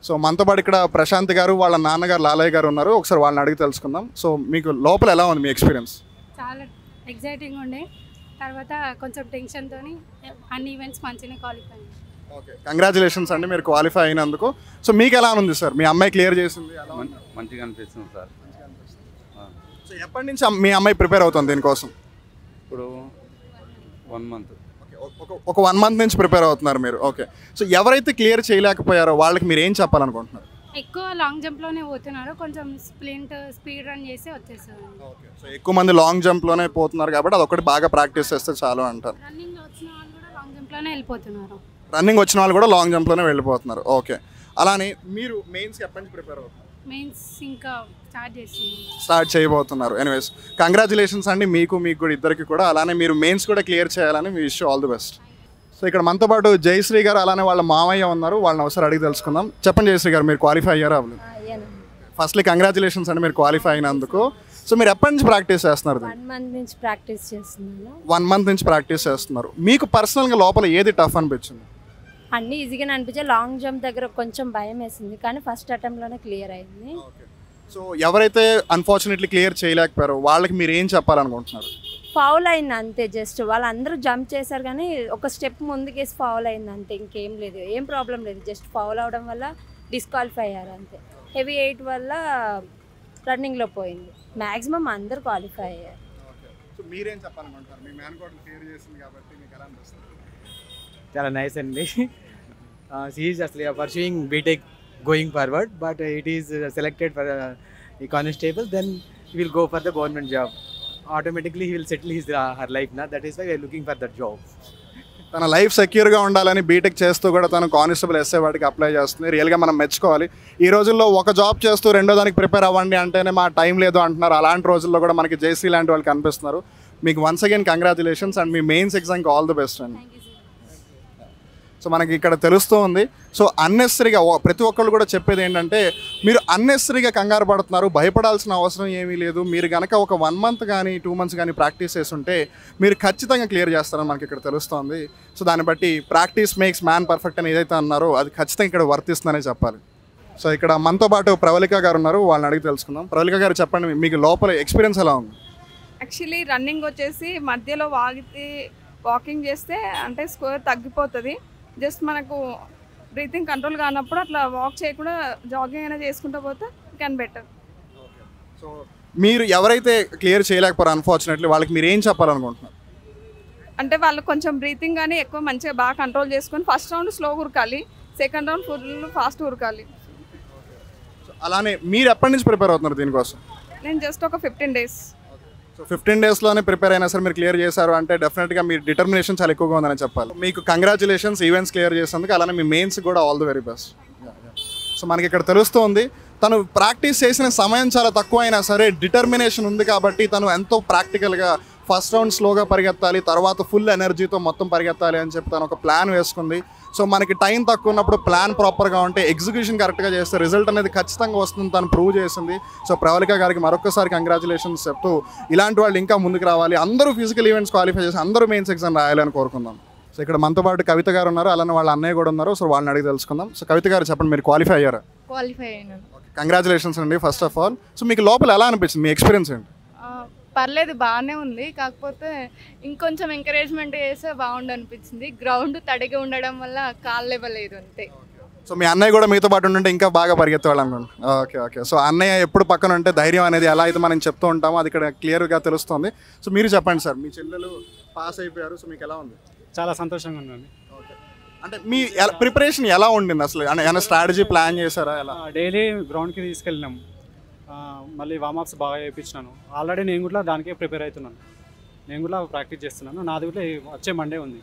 So మనతో పాటు ఇక్కడ ప్రశాంత్ గారు వాళ్ళ నాన్నగారు లాలయ్య గారు ఉన్నారు ఒకసారి వాళ్ళని అడిగి తెలుసుకుందాం సో మీకు లోపల ఎలా ఉంది మీ ఎక్స్పీరియన్స్ చాలా ఎగ్జైటింగ్ ఉండే తర్వాత కొంచెం టెన్షన్తో అన్ని ఈవెంట్స్ మంచిగా క్వాలిఫై ఓకే కంగ్రాచులేషన్స్ అండి మీరు క్వాలిఫై అయినందుకు సో మీకు ఎలా ఉంది సార్ మీ అమ్మాయి క్లియర్ చేసింది ఎలా ఉంది? మం- మంచిగా అనిపిస్తుంది సార్ ఆ, సో ఎప్పటి నుంచి అమ్- మీ అమ్మాయి ప్రిపేర్ అవుతుంది దీనికోసం ఇప్పుడు వన్ మంత్ ఓకే, ఒక- ఒక వన్ మంత్ నుంచి ప్రిపేర్ అవుతున్నారు మీరు ఓకే సో ఎవరైతే క్లియర్ చేయలేకపోయారో వాళ్ళకి మీరు ఏం చెప్పాలనుకుంటున్నారు ఎక్కువ లాంగ్ జంప్లోనే పోతున్నారు కొంచెం స్ప్లింట్ స్పీడ్ రన్ చేసి వచ్చేస్తారు ఓకే సో ఎక్కువ మంది లాంగ్ జంప్లోనే పోతున్నారు కాబట్టి అదొకటి బాగా ప్రాక్టీస్ చేస్తే చాలు అంటారు రన్నింగ్ వచ్చిన వాళ్ళు కూడా లాంగ్ జంప్లోనే వెళ్ళిపోతున్నారు రన్నింగ్ వచ్చిన వాళ్ళు కూడా లాంగ్ జంప్లోనే వెళ్ళిపోతున్నారు ఓకే అలానే మీరు మెయిన్స్కి ఎప్పటి నుంచి ప్రిపేర్ అవుతున్నారు మెయిన్స్ ఇంకా స్టార్ట్ చేస్తున్నాం స్టార్ట్ చేయబోతున్నారు ఎనీవేస్ కంగ్రాచులేషన్స్ అండి మీకు మీకు కూడా ఇద్దరికి కూడా అలానే మీరు మెయిన్స్ కూడా క్లియర్ చేయాలని మీ wish all the best so ఇక్కడ మనతో పాటు జయశ్రీ గారు అలానే వాళ్ళ మామయ్య ఉన్నారు వాళ్ళని ఒకసారి అడిగి తెలుసుకుందాం చెప్పండి జయశ్రీ గారు మీరు క్వాలిఫై అయ్యారా అవ్వలేదు ఫస్ట్లీ కంగ్రాచులేషన్స్ అండి మీరు క్వాలిఫై అయినందుకు సో మీరు ఎప్పటి నుంచి ప్రాక్టీస్ చేస్తున్నారు వన్ మంత్ నుంచి ప్రాక్టీస్ చేస్తున్నాను వన్ మంత్ నుంచి ప్రాక్టీస్ చేస్తున్నారు మీకు పర్సనల్గా లోపల ఏది టఫ్ అనిపించింది అన్నీ ఈజీగానే అనిపించే లాంగ్ జంప్ దగ్గర కొంచెం భయం వేసింది కానీ ఫస్ట్ అటెంప్ట్లోనే క్లియర్ అయింది సో ఎవరైతే అన్ఫార్చునేట్లీ క్లియర్ చేయలేకపోయారో వాళ్ళకి మీరు ఏం చెప్పాలనుకుంటున్నారు ఫౌల్ అయింది అంతే జస్ట్ వాళ్ళందరూ జంప్ చేశారు కానీ ఒక స్టెప్ ముందుకేసి ఫౌల్ అయింది అంతే ఇంకేం లేదు ఏం ప్రాబ్లం లేదు జస్ట్ ఫౌల్ అవడం వల్ల డిస్క్వాలిఫై అయ్యారు అంతే హెవీ ఎయిట్ వల్ల రన్నింగ్లో పోయింది మ్యాక్సిమం అందరు క్వాలిఫై అయ్యారు సో మీరేం చెప్పాలనుకుంటున్నారు మీ మ్యాన్ కోట్ క్లియర్ చేసింది కాబట్టి మీకు ఎలా అనిపిస్తుంది చాలా నైస్ అండి సీఈస్ అసలు pursuing BTech going forward but it is selected for ఈ constable then will go for the government job automatically he will settle his her life నా that is why we're looking for that job తన life సెక్యూర్గా ఉండాలని BTech చేస్తూ కూడా తను constable SA వాటికి apply చేస్తుంది రియల్గా మనం మెచ్చుకోవాలి ఈ రోజుల్లో ఒక జాబ్ చేస్తూ రెండో దానికి ప్రిపేర్ అవ్వండి అంటేనే మా టైం లేదు అంటున్నారు అలాంటి రోజుల్లో కూడా మనకి జేసీ లాంటి వాళ్ళు కనిపిస్తున్నారు మీకు వన్స్ అగైన్ కంగ్రాచులేషన్స్ అండ్ మీ మెయిన్స్ ఎగ్జామ్కి ఆల్ ది బెస్ట్ అండి సో మనకి ఇక్కడ తెలుస్తూ ఉంది సో అన్నెసరీగా ప్రతి ఒక్కళ్ళు కూడా చెప్పేది ఏంటంటే మీరు అన్నెసరీగా కంగారు పడుతున్నారు భయపడాల్సిన అవసరం ఏమీ లేదు మీరు కనుక ఒక వన్ మంత్ కానీ టూ మంత్స్ కానీ ప్రాక్టీస్ చేస్తుంటే మీరు ఖచ్చితంగా క్లియర్ చేస్తారని మనకి ఇక్కడ తెలుస్తోంది సో దాన్ని బట్టి ప్రాక్టీస్ మేక్స్ మ్యాన్ పర్ఫెక్ట్ అని ఏదైతే అన్నారో అది ఖచ్చితంగా ఇక్కడ వర్తిస్తుందనే చెప్పాలి సో ఇక్కడ మనతో పాటు ప్రవళిక గారు ఉన్నారు వాళ్ళని అడిగి తెలుసుకుందాం ప్రవళిక గారు చెప్పండి మీకు లోపల ఎక్స్పీరియన్స్ ఎలా ఉంది యాక్చువల్లీ రన్నింగ్ వచ్చేసి మధ్యలో వాగితే వాకింగ్ చేస్తే అంటే స్కోర్ తగ్గిపోతుంది జస్ట్ మనకు బ్రీతింగ్ కంట్రోల్ కానప్పుడు అట్లా వాక్ చేయకుండా జాగింగ్ అయినా చేసుకుంటూ పోతే కెన్ బెటర్ సో మీరు ఎవరైతే క్లియర్ చేయలేకపోయారు అన్ఫార్చునేట్లీ వాళ్ళకి మీరు ఏం చెప్పాలనుకుంటున్నారు అంటే వాళ్ళు కొంచెం బ్రీతింగ్ కానీ ఎక్కువ మంచిగా బాగా కంట్రోల్ చేసుకొని ఫస్ట్ రౌండ్ స్లో ఉరకాలి సెకండ్ రౌండ్ ఫుల్ ఫాస్ట్ ఉరకాలి సో అలానే మీరు ఎప్పటి నుంచి ప్రిపేర్ అవుతున్నారు దీనికోసం నేను జస్ట్ ఒక ఫిఫ్టీన్ డేస్ సో ఫిఫ్టీన్ డేస్లోనే ప్రిపేర్ అయినా సరే మీరు క్లియర్ చేశారు అంటే డెఫినెట్గా మీ డిటర్మినేషన్ చాలా ఎక్కువగా ఉందని చెప్పాలి మీకు కంగ్రాచులేషన్స్ ఈవెంట్స్ క్లియర్ చేసినందుకు అలానే మీ మెయిన్స్ కూడా all the very best so మనకి ఇక్కడ తెలుస్తుంది తను ప్రాక్టీస్ చేసిన సమయం చాలా తక్కువ అయినా సరే డిటర్మినేషన్ ఉంది కాబట్టి తను ఎంతో ప్రాక్టికల్గా ఫస్ట్ రౌండ్ స్లోగా పరిగెత్తాలి తర్వాత ఫుల్ ఎనర్జీతో మొత్తం పరిగెత్తాలి అని చెప్పి తను ఒక ప్లాన్ వేసుకుంది సో మనకి టైం తక్కువ ఉన్నప్పుడు ప్లాన్ ప్రాపర్గా ఉంటే ఎగ్జిక్యూషన్ కరెక్ట్గా చేస్తే రిజల్ట్ అనేది ఖచ్చితంగా వస్తుంది తను ప్రూవ్ చేసింది సో ప్రవళిక గారికి మరొకసారి కంగ్రాచులేషన్స్ చెప్తూ ఇలాంటి వాళ్ళు ఇంకా ముందుకు రావాలి అందరూ ఫిజికల్ ఈవెంట్స్ క్వాలిఫై చేసి అందరూ మెయిన్స్ ఎగ్జామ్ రాయాలని కోరుకుందాం సో ఇక్కడ మనతో పాటు కవిత గారు ఉన్నారు అలానే వాళ్ళ అన్నయ్య కూడా ఉన్నారు సో వాళ్ళని అడిగి తెలుసుకుందాం సో కవిత గారు చెప్పండి మీరు క్వాలిఫై అయ్యారా క్వాలిఫై అయినాను కంగ్రాచులేషన్స్ అండి ఫస్ట్ ఆఫ్ ఆల్ సో మీకు లోపల ఎలా అనిపించింది మీ ఎక్స్పీరియన్స్ ఏంటి ఆ, పర్లేదు బాగానే ఉంది కాకపోతే ఇంకొంచెం ఎంకరేజ్మెంట్ చేస్తే బాగుండు అనిపించింది గ్రౌండ్ తడిగా ఉండడం వల్ల కాళ్ళు ఇవ్వలేదు అంతే సో మీ అన్నయ్య కూడా మీతో పాటు ఉంటే ఇంకా బాగా పరిగెత్తేవాళ్ళు అనుకుంటున్నాను ఓకే ఓకే సో అన్నయ్య ఎప్పుడు పక్కన ఉంటే ధైర్యం అనేది ఎలా అయితే మనం చెప్తూ ఉంటామో అది ఇక్కడ క్లియర్గా తెలుస్తుంది సో మీరు చెప్పండి సార్ మీ చెల్లెలు పాస్ అయిపోయారు సో మీకు ఎలా ఉంది చాలా సంతోషంగా ఉన్నాను అంటే మీ ప్రిపరేషన్ ఎలా ఉండింది అసలు అంటే ఏమైనా స్ట్రాటజీ ప్లాన్ చేశారా ఎలా డైలీ గ్రౌండ్కి తీసుకెళ్ళినాం ఆ, మళ్ళీ వామప్స్ బాగా చేయించినాను ఆల్రెడీ నేను కూడా దానికే ప్రిపేర్ అవుతున్నాను నేను కూడా ప్రాక్టీస్ చేస్తున్నాను నాది కూడా వచ్చే మండే ఉంది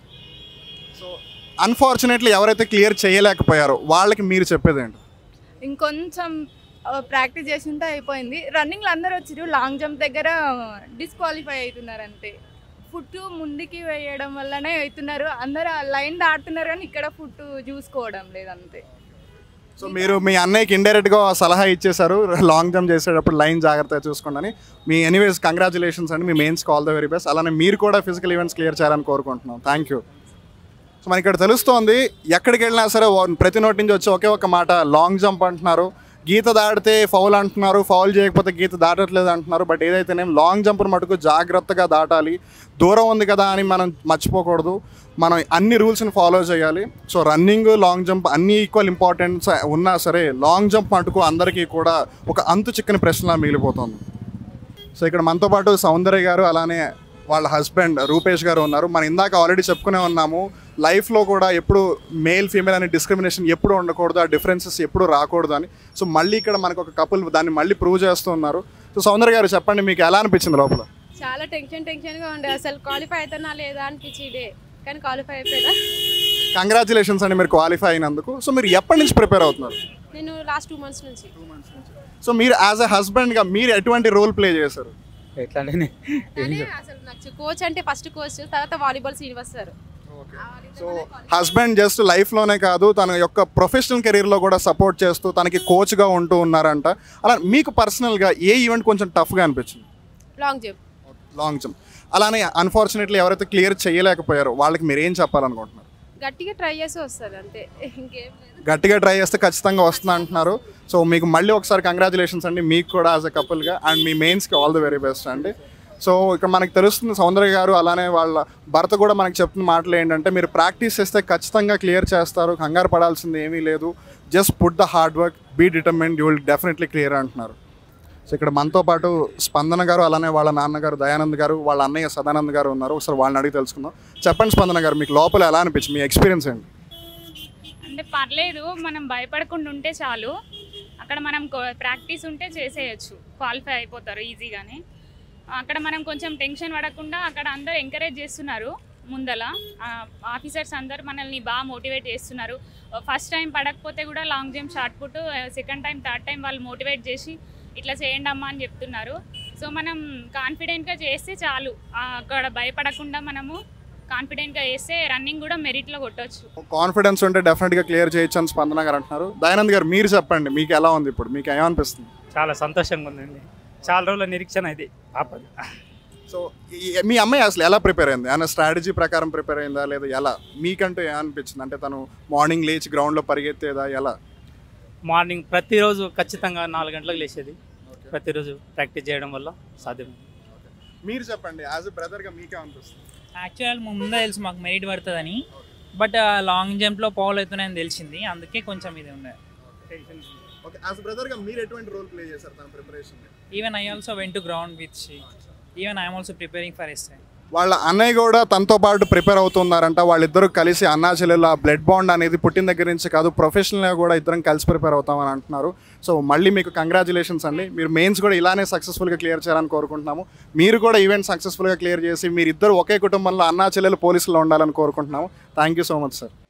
సో అన్ఫార్చునేట్లీ ఎవరైతే క్లియర్ చేయలేకపోయారో వాళ్ళకి మీరు చెప్పేది ఏంటి ఇంకొంచెం ప్రాక్టీస్ చేసి ఉంటే అయిపోయింది రన్నింగ్లో అందరూ వచ్చిరు లాంగ్ జంప్ దగ్గర డిస్క్వాలిఫై అవుతున్నారు అంతే ఫుట్ ముందుకి వేయడం వల్లనే అవుతున్నారు అందరూ లైన్ దాటుతున్నారు కానీ ఇక్కడ ఫుట్ చూసుకోవడం లేదు అంతే సో మీరు మీ అన్నయ్యకి ఇండైరెక్ట్గా సలహా ఇచ్చేశారు లాంగ్ జంప్ చేసేటప్పుడు లైన్ జాగ్రత్తగా చూసుకోండి మీ ఎనీవేస్ కంగ్రాచులేషన్స్ అండి మీ mains all the very best అలానే మీరు కూడా ఫిజికల్ ఈవెంట్స్ క్లియర్ చేయాలని కోరుకుంటున్నాం థ్యాంక్ యూ సో మనకి ఇక్కడ తెలుస్తోంది ఎక్కడికి వెళ్ళినా సరే వా- ప్రతి నోటి నుంచి వచ్చి ఒకే ఒక మాట లాంగ్ జంప్ అంటున్నారు గీత దాటితే ఫౌల్ అంటున్నారు ఫౌల్ చేయకపోతే గీత దాటట్లేదు అంటున్నారు బట్ ఏదైతేనేం లాంగ్ జంప్ మటుకు జాగ్రత్తగా దాటాలి దూరం ఉంది కదా అని మనం మర్చిపోకూడదు మనం అన్ని రూల్స్ని ఫాలో చేయాలి సో రన్నింగ్ లాంగ్ జంప్ అన్ని ఈక్వల్ ఇంపార్టెన్స్ ఉన్నా సరే లాంగ్ జంప్ మటుకు అందరికీ కూడా ఒక అంతు చిక్కని ప్రశ్నలా మిగిలిపోతుంది సో ఇక్కడ మనతో పాటు సౌందర్య గారు అలానే వాళ్ళ హస్బెండ్ రూపేష్ గారు ఉన్నారు మనం ఇందాక ఆల్రెడీ చెప్పుకునే ఉన్నాము లైఫ్లో కూడా ఎప్పుడు మేల్ ఫీమేల్ అనే డిస్క్రిమినేషన్ ఎప్పుడు ఉండకూడదు ఆ డిఫరెన్సెస్ ఎప్పుడు రాకూడదు అని సో మళ్ళీ ఇక్కడ మనకు ఒక కపుల్ దాన్ని మళ్ళీ ప్రూవ్ చేస్తూ ఉన్నారు సో సౌందర్య గారు చెప్పండి మీకు ఎలా అనిపించింది లోపల చాలా టెన్షన్ టెన్షన్గా ఉండే అసలు క్వాలిఫై అవుతానా లేదా అనిపించిండే కానీ క్వాలిఫై అయిపోయినా కంగ్రాచులేషన్స్ అండి మీరు క్వాలిఫై అయినందుకు సో మీరు ఎప్పటి నుంచి ప్రిపేర్ అవుతున్నారు నేను లాస్ట్ టూ మంత్స్ నుంచి సో మీరు యాజ్ ఎ హస్బెండ్గా మీరు ఎటువంటి రోల్ ప్లే చేశారు ఎట్లా అంటే కానీ అసలు నాకు కోచ్ అంటే ఫస్ట్ కోచ్ తర్వాత volleyball Srinivas sir so husband just లైఫ్లోనే కాదు తన యొక్క ప్రొఫెషనల్ కెరీర్లో కూడా సపోర్ట్ చేస్తూ తనకి కోచ్గా ఉంటూ ఉన్నారంట అలా మీకు పర్సనల్గా ఏ ఈవెంట్ కొంచెం టఫ్గా అనిపించింది లాంగ్ జంప్ లాంగ్ జంప్ అలానే అన్ఫార్చునేట్లీ ఎవరైతే క్లియర్ చేయలేకపోయారో వాళ్ళకి మీరు ఏం చెప్పాలనుకుంటున్నారు గట్టిగా ట్రై చేసి వస్తుంది అంతే ఇంకేం లేదు గట్టిగా ట్రై చేస్తే ఖచ్చితంగా వస్తుంది అంటున్నారు సో మీకు మళ్ళీ ఒకసారి కంగ్రాచులేషన్స్ అండి మీకు కూడా యాజ్ అ కపుల్గా అండ్ మీ మెయిన్స్కి ఆల్ ది వెరీ బెస్ట్ అండి సో ఇక్కడ మనకు తెలుస్తుంది సౌందర్య గారు అలానే వాళ్ళ భర్త కూడా మనకు చెప్తున్న మాటలు ఏంటంటే మీరు ప్రాక్టీస్ చేస్తే ఖచ్చితంగా క్లియర్ చేస్తారు కంగారు పడాల్సింది ఏమీ లేదు just put the hard work be determined you will definitely clear అంటున్నారు సో ఇక్కడ మనతో పాటు స్పందన గారు అలానే వాళ్ళ నాన్నగారు దయానంద్ గారు వాళ్ళ అన్నయ్య సదానంద్ గారు ఉన్నారు ఒకసారి వాళ్ళని అడిగి తెలుసుకుందాం చెప్పండి స్పందన గారు మీకు లోపల ఎలా అనిపించింది మీ ఎక్స్పీరియన్స్ ఏంటి అంటే పర్లేదు మనం భయపడకుండా ఉంటే చాలు అక్కడ మనం ప్రాక్టీస్ ఉంటే చేసేయచ్చు క్వాలిఫై అయిపోతారు ఈజీగానే అక్కడ మనం కొంచెం టెన్షన్ పడకుండా అక్కడ అందరు ఎంకరేజ్ చేస్తున్నారు ముందల ఆఫీసర్స్ అందరు మనల్ని బాగా మోటివేట్ చేస్తున్నారు ఫస్ట్ టైం పడకపోతే కూడా long jump shot put second time third time వాళ్ళు మోటివేట్ చేసి ఇట్లా చేయండి అమ్మా అని చెప్తున్నారు సో మనం కాన్ఫిడెంట్గా చేస్తే చాలు ఆ, అక్కడ భయపడకుండా మనము కాన్ఫిడెంట్గా చేస్తే రన్నింగ్ కూడా మెరిట్లో కొట్టొచ్చు కాన్ఫిడెన్స్ ఉంటే డెఫినెట్గా క్లియర్ చేయొచ్చు అని స్పందన గారు అంటున్నారు దయానంద్ గారు మీరు చెప్పండి మీకు ఎలా ఉంది ఇప్పుడు మీకు ఏమనిపిస్తుంది చాలా సంతోషంగా ఉందండి చాలా రోజుల నిరీక్షణ ఇది ఆపదు సో ఈ- మీ అమ్మాయి అసలు ఎలా ప్రిపేర్ అయింది ఏమైనా స్ట్రాటజీ ప్రకారం ప్రిపేర్ అయిందా లేదా ఎలా మీకంటూ ఏమనిపించింది అంటే తను మార్నింగ్ లేచి గ్రౌండ్లో పరిగెత్తేదా ఎలా మార్నింగ్ ప్రతిరోజు ఖచ్చితంగా నాలుగు గంటలకు లేచేది ప్రతిరోజు ప్రాక్టీస్ చేయడం వల్ల సాధ్యమైంది మీరు చెప్పండి యాజ్ ఎ బ్రదర్గా మీకేమనిపిస్తుంది యాక్చువల్ ముందే తెలుసు మాకు మెరిట్ పడుతుందని బట్ లాంగ్ జంప్లో పౌల్ అవుతున్నాయని తెలిసింది అందుకే కొంచెం ఇది ఉండే ఓకే యాజ్ బ్రదర్గా మీరు ఎటువంటి రోల్ ప్లే చేశారు తన preparation even I also went to ground with even I'm also preparing for SI వాళ్ళ అన్నయ్య కూడా తనతో పాటు ప్రిపేర్ అవుతున్నారంట వాళ్ళిద్దరూ కలిసి అన్నా చెల్లెలు ఆ బ్లడ్ బాండ్ అనేది పుట్టిన దగ్గర నుంచి కాదు ప్రొఫెషనల్గా కూడా ఇద్దరం కలిసి ప్రిపేర్ అవుతామని అంటున్నారు సో మళ్ళీ మీకు కంగ్రాచులేషన్స్ అండి మీరు మెయిన్స్ కూడా ఇలానే సక్సెస్ఫుల్గా క్లియర్ చేయాలని కోరుకుంటున్నాము మీరు కూడా ఈవెంట్ సక్సెస్ఫుల్గా క్లియర్ చేసి మీరు ఇద్దరు ఒకే కుటుంబంలో అన్నా చెల్లెలు పోలీసులో ఉండాలని కోరుకుంటున్నాము thank you so much sir